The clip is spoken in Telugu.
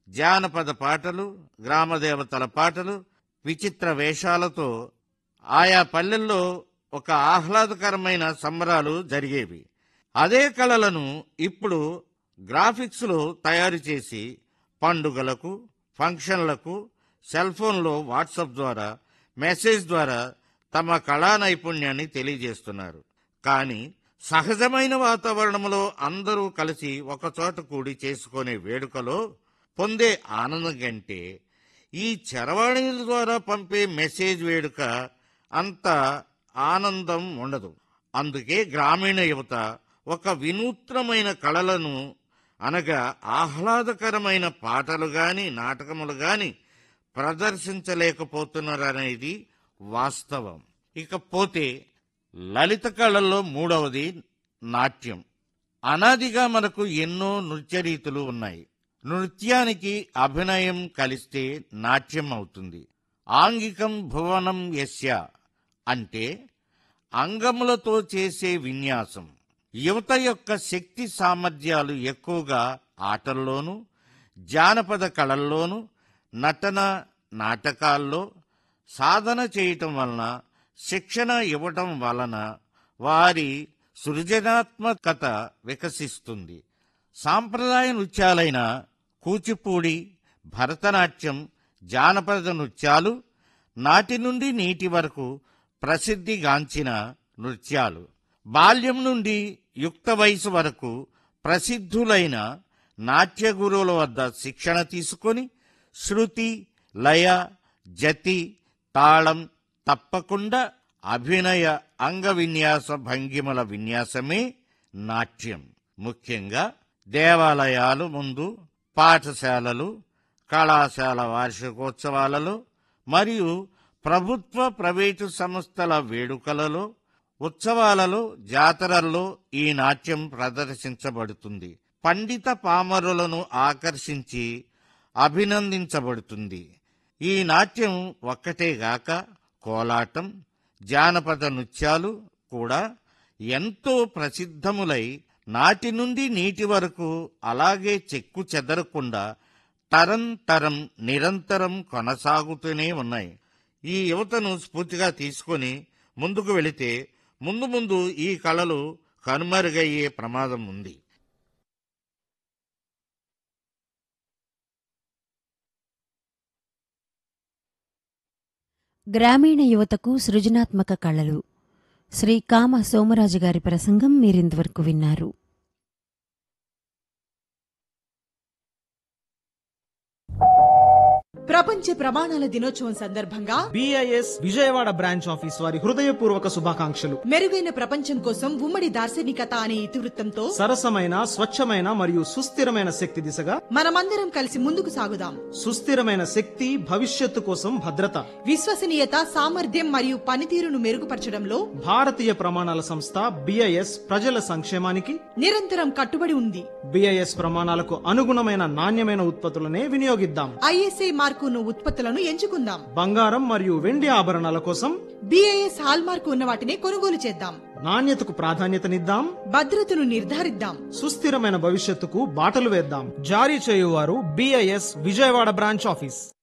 జానపద పాటలు గ్రామదేవతల పాటలు విచిత్ర వేషాలతో ఆయా పల్లెల్లో ఒక ఆహ్లాదకరమైన సంబరాలు జరిగేవి అదే కళలను ఇప్పుడు గ్రాఫిక్స్లో తయారు చేసి పండుగలకు ఫంక్షన్లకు సెల్ ఫోన్లో వాట్సాప్ ద్వారా మెసేజ్ ద్వారా తమ కళా నైపుణ్యాన్ని తెలియజేస్తున్నారు కానీ సహజమైన వాతావరణంలో అందరూ కలిసి ఒకచోట కూడి చేసుకునే వేడుకలో పొందే ఆనందం కంటే ఈ చరవాణిల ద్వారా పంపే మెసేజ్ వేడుక అంత ఆనందం ఉండదు అందుకే గ్రామీణ యువత ఒక వినూత్నమైన కళలను అనగా ఆహ్లాదకరమైన పాటలు గాని నాటకములు గాని ప్రదర్శించలేకపోతున్నారనేది వాస్తవం ఇకపోతే లలిత కళల్లో మూడవది నాట్యం అనాదిగా మనకు ఎన్నో నృత్య రీతులు ఉన్నాయి నృత్యానికి అభినయం కలిస్తే నాట్యం అవుతుంది ఆంగికం భువనం యస్య అంటే అంగములతో చేసే విన్యాసం యువత యొక్క శక్తి సామర్థ్యాలు ఎక్కువగా ఆటల్లోనూ జానపద కళల్లోనూ నటన నాటకాల్లో సాధన చేయటం వలన శిక్షణ ఇవ్వటం వలన వారి సృజనాత్మకత వికసిస్తుంది సాంప్రదాయ నృత్యాలైన కూచిపూడి భరతనాట్యం జానపద నృత్యాలు నాటి నుండి నీటి వరకు ప్రసిద్ధిగాంచిన నృత్యాలు బాల్యం నుండి యుక్త వయసు వరకు ప్రసిద్ధులైన నాట్య గురువుల వద్ద శిక్షణ తీసుకొని శృతి లయ జతి తాళం తప్పకుండా అభినయ అంగ విన్యాస భంగిమల విన్యాసమే నాట్యం ముఖ్యంగా దేవాలయాలు ముందు పాఠశాలలు కళాశాల వార్షికోత్సవాలలో మరియు ప్రభుత్వ ప్రైవేటు సంస్థల వేడుకలలో ఉత్సవాలలో జాతరల్లో ఈ నాట్యం ప్రదర్శించబడుతుంది పండిత పామరులను ఆకర్షించి అభినందించబడుతుంది ఈ నాట్యం ఒక్కటేగాక కోలాటం జానపద నృత్యాలు కూడా ఎంతో ప్రసిద్ధములై నాటి నుండి నీటి వరకు అలాగే చెక్కు చెదరకుండా తరం తరం నిరంతరం కొనసాగుతూనే ఉన్నాయి ఈ యువతను స్ఫూర్తిగా తీసుకొని ముందుకు వెళితే ముందు ముందు ఈ కళలు కనుమరుగయ్యే ప్రమాదం ఉంది గ్రామీణ యువతకు సృజనాత్మక కళలు శ్రీ కామ సోమరాజు గారి ప్రసంగం మీరింతవరకు విన్నారు ప్రపంచ ప్రమాణాల దినోత్సవం సందర్భంగా బిఐఎస్ విజయవాడ బ్రాంచ్ ఆఫీస్ వారి హృదయపూర్వక శుభాకాంక్షలు మెరుగైన ప్రపంచం కోసం ఉమ్మడి దార్శనికత అనే ఇతివృత్తంతో సరసమైన స్వచ్ఛమైన మరియు సుస్థిరమైన శక్తి దిశగా మనమందరం కలిసి ముందుకు సాగుదాం సుస్థిరమైన శక్తి భవిష్యత్తు కోసం భద్రత విశ్వసనీయత సామర్థ్యం మరియు పనితీరును మెరుగుపరచడంలో భారతీయ ప్రమాణాల సంస్థ బిఐఎస్ ప్రజల సంక్షేమానికి నిరంతరం కట్టుబడి ఉంది బిఐఎస్ ప్రమాణాలకు అనుగుణమైన నాణ్యమైన ఉత్పత్తులనే వినియోగిద్దాం ఐఎస్ఐ మార్కును ఉత్పత్తులను ఎంచుకుందాం బంగారం మరియు వెండి ఆభరణాల కోసం బిఐఎస్ హాల్ మార్కు ఉన్న వాటిని కొనుగోలు చేద్దాం నాణ్యతకు ప్రాధాన్యతనిద్దాం భద్రతను నిర్ధారిద్దాం సుస్థిరమైన భవిష్యత్తుకు బాటలు వేద్దాం జారీ చేయువారు బిఐఎస్ విజయవాడ బ్రాంచ్ ఆఫీస్